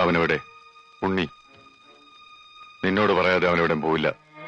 അവനെവിടെ ഉണ്ണി നിന്നോട് പറയാതെ അവനെവിടെ പോവില്ല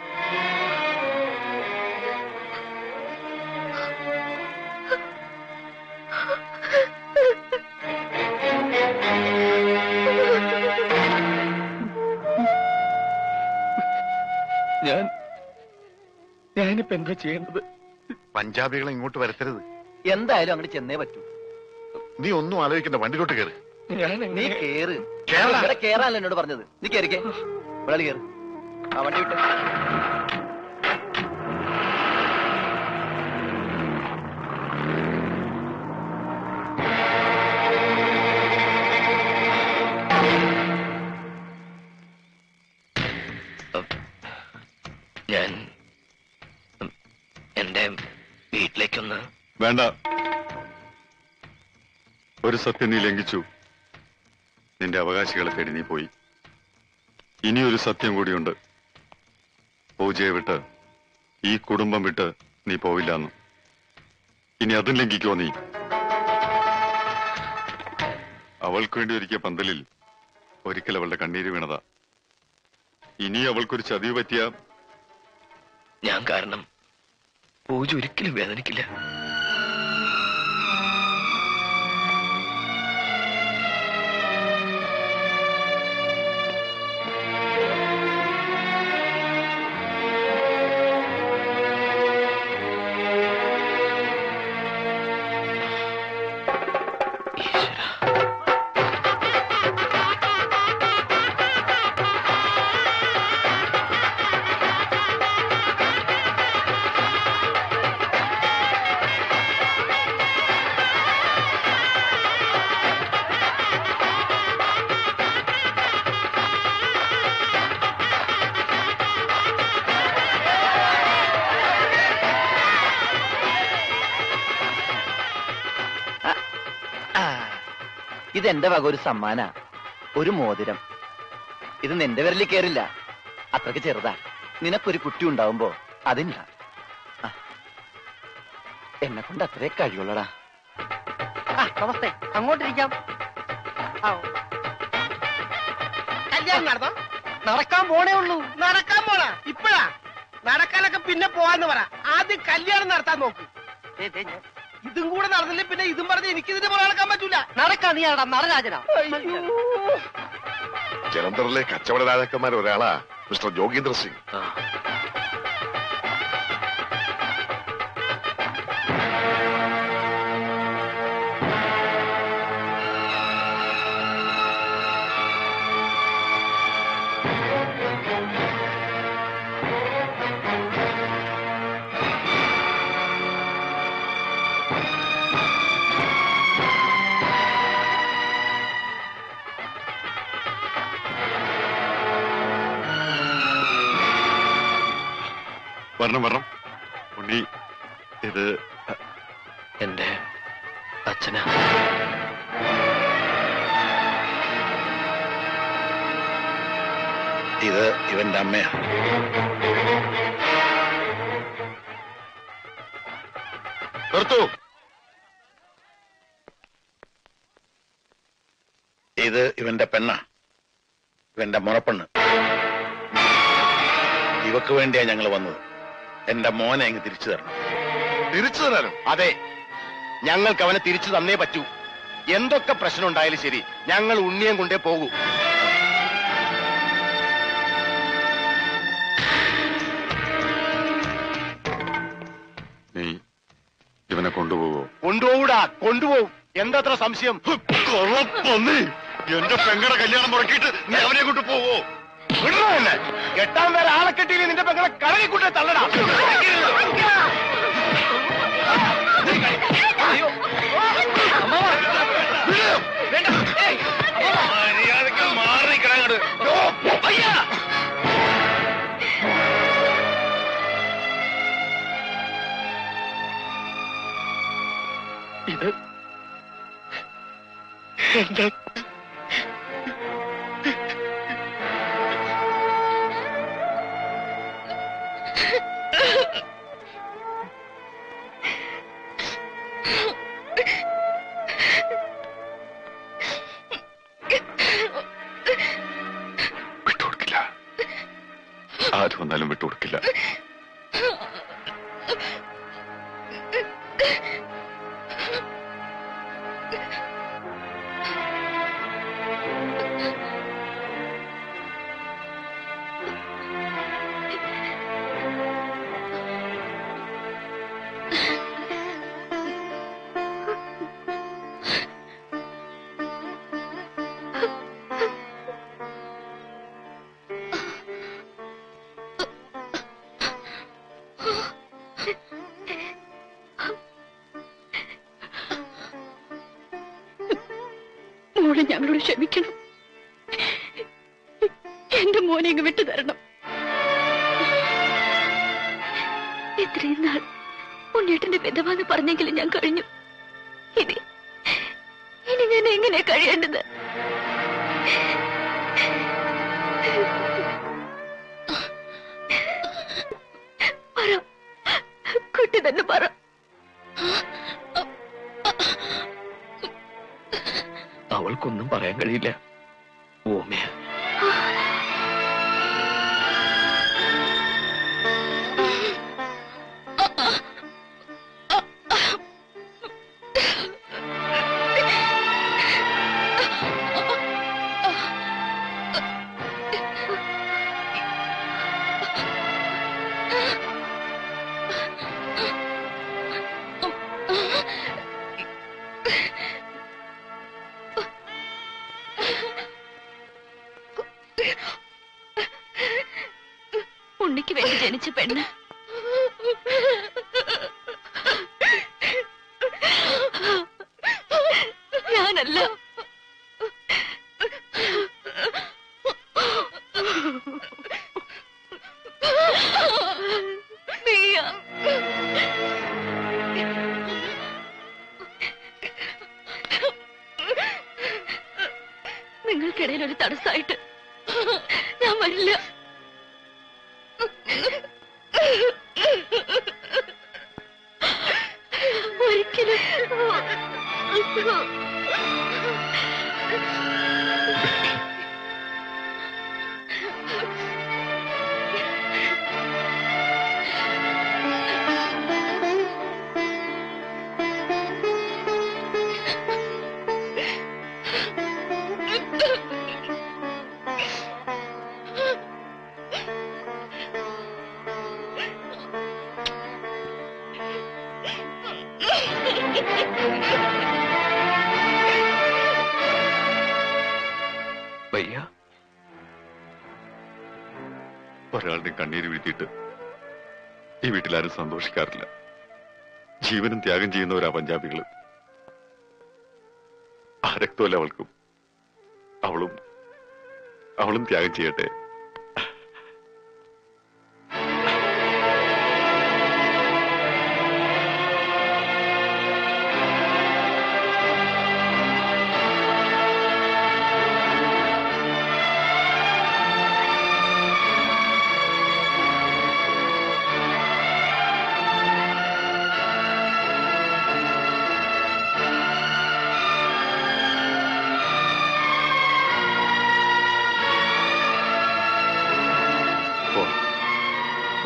ഞാൻ ഞാനിപ്പോ എന്താ ചെയ്യേണ്ടത് പഞ്ചാബികളെ ഇങ്ങോട്ട് വരുത്തരുത് എന്തായാലും അങ്ങോട്ട് ചെന്നേ പറ്റൂ നീ ഒന്നും ആലോചിക്കണ്ട വണ്ടിയിലോട്ട് കയറി ഞാൻ നീ എങ്ങനെ- കേറ് കേരള. ഇവിടെ കേറാനല്ലോ എന്നോട് പറഞ്ഞത് നീ കേറിക്കേ വെളി കേറ് ആ വണ്ടി വിട്ട് ഞാൻ ഉം, എന്റെ വീട്ടിലേക്കൊന്ന് വേണ്ട ഒരു സത്യം നീ ലംഘിച്ചു നിന്റെ അവകാശികളെ തേടി നീ പോയി ഇനിയൊരു സത്യം കൂടിയുണ്ട് പൂജയെ വിട്ട് ഈ കുടുംബം വിട്ട് നീ പോവില്ലെന്ന് ഇനി അതും ലംഘിക്കോ നീ അവൾക്ക് വേണ്ടി ഒരുക്കിയ പന്തലിൽ ഒരിക്കൽ അവളുടെ കണ്ണീര് വീണതാ ഇനി അവൾക്കൊരു ചതിവ് പറ്റിയ ഞാൻ കാരണം പൂജ ഒരിക്കലും വേദനിക്കില്ല ഈശ്വരാ. ആ, ഇതെന്റെ വക ഒരു സമ്മാന ഒരു മോതിരം ഇത് നിന്റെ വിരലിൽ കേറില്ല അത്രക്ക് ചെറുതാ നിനക്കൊരു കുട്ടി ഉണ്ടാവുമ്പോ അതില്ല ആ. എന്നെ കൊണ്ട് അത്രേ കഴിയുള്ളടാ നമസ്തേ അങ്ങോട്ടിരിക്കാം കല്യാണം നടന്നോ നടക്കാൻ പോണേ ഉള്ളൂ നടക്കാൻ പോണാ ഇപ്പഴാ നടക്കാനൊക്കെ പിന്നെ പോവാന്ന് പറ ആദ്യം കല്യാണം നടത്താൻ നോക്ക് ഇതും കൂടെ നടന്നില്ലേ പിന്നെ ഇതും പറഞ്ഞ് എനിക്ക് ഇതിന്റെ പുറകെ നടക്കാൻ പറ്റൂല നടക്കാ നീ ആടാ നടരാജനാ ജലന്ധറിലെ കച്ചവട രാജാക്കന്മാർ ഒരാളാ മിസ്റ്റർ ജോഗീന്ദ്ര സിംഗ് ആ. വരണം വരണം ഉണ്ണി ഇത് എന്റെ അച്ഛനാ ഇത് ഇവന്റെ അമ്മയാ നിർത്തൂ ഇത് ഇവന്റെ പെണ്ണ ഇവന്റെ മുറപ്പെണ്ണ് ഇവക്ക് വേണ്ടിയാ ഞങ്ങൾ വന്നത് എന്റെ മോനെ അങ്ങ് തിരിച്ചു തരണം തിരിച്ചു തരാനും അതെ ഞങ്ങൾക്ക് അവനെ തിരിച്ചു തന്നേ പറ്റൂ എന്തൊക്കെ പ്രശ്നം ഉണ്ടായാലും ശരി ഞങ്ങൾ ഉണ്ണിയം കൊണ്ടേ പോകൂ നീ ഇവനെ കൊണ്ടുപോകോ കൊണ്ടുപോകൂടാ കൊണ്ടുപോകും എന്തത്ര സംശയം കൊള്ളപ്പന്നി എന്റെ പെങ്ങടെ കല്യാണം മുടക്കിയിട്ട് നീ അവനെ കൊണ്ട് പോവോ വിടണോ എന്നെ എട്ടാം പേരെ ആളെ കെട്ടിയില്ലേ നിന്റെ പെങ്ങളെ കടലിൽ കൊണ്ടേ തള്ളടാ മര്യാദക്ക് മാറി കിടങ്ങട് ഇത് എന്റെ ആര് വന്നാലും വിട്ടുകൊടുക്കില്ല മോള് ഞങ്ങളോട് ക്ഷമിക്കണം എന്റെ മോനെ ഇങ്ങ് വിട്ടു തരണം ഇത്രയും നാൾ ഉണ്ണേട്ടന്റെ വിധവാന്ന് പറഞ്ഞെങ്കിലും ഞാൻ കഴിഞ്ഞു ഇനി ഇനി ഞാൻ എങ്ങനെ കഴിയേണ്ടത് പറ കുട്ടി തന്നെ പറ അവൾക്കൊന്നും പറയാൻ കഴിയില്ല ഓമയ ഉണ്ണിക്ക് വേണ്ടി ജനിച്ച പെണ്ണ് ഞാനല്ല നീയാ നിങ്ങൾക്കിടയിൽ ഒരു തടസ്സമായിട്ട് ഞാൻ വരില്ല ഒരിക്കലും വയ്യ ഒരാളുടെ കണ്ണീര് വീഴ്ത്തിയിട്ട് ഈ വീട്ടിലാരും സന്തോഷിക്കാറില്ല ജീവനും ത്യാഗം ചെയ്യുന്നവരാ പഞ്ചാബികള് ആ രക്തമല്ല അവൾക്കും അവളും അവളും ത്യാഗം ചെയ്യട്ടെ പോ. വാ.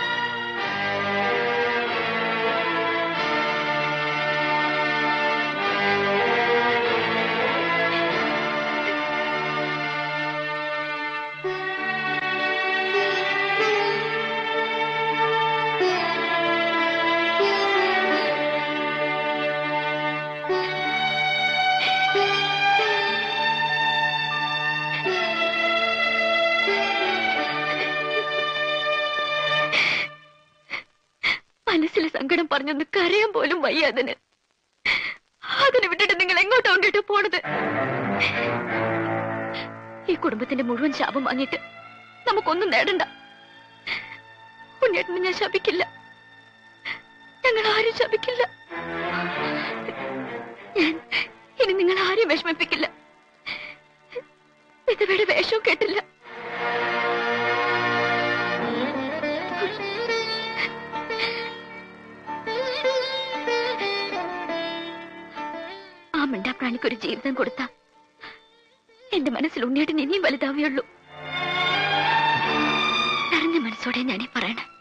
മനസ്സിലെ സങ്കടം പറഞ്ഞൊന്ന് കരയാൻ പോലും വയ്യ അതിന് അതിനെ വിട്ടിട്ട് നിങ്ങൾ എങ്ങോട്ടാ കൊണ്ടിട്ട് പോണത് ഈ കുടുംബത്തിന്റെ മുഴുവൻ ശാപം വാങ്ങിയിട്ട് നമുക്കൊന്നും നേടണ്ട ഉണ്ണേട്ടനെ ഞാൻ ശപിക്കില്ല ഞങ്ങൾ ആരും ശപിക്കില്ല ഞാൻ ഇനി നിങ്ങൾ ആരെയും വിഷമിപ്പിക്കില്ല വിധവയുടെ വേഷവും കേട്ടില്ല ആ മിണ്ടാപ്രാണിക്ക് ഒരു ജീവിതം കൊടുത്ത എന്റെ മനസ്സിൽ ഉണ്ണിയേട്ടൻ ഇനിയും വലുതാവുകയുള്ളൂ നിറഞ്ഞ മനസ്സ് മനസ്സോടെ ഞാനീ പറയണേ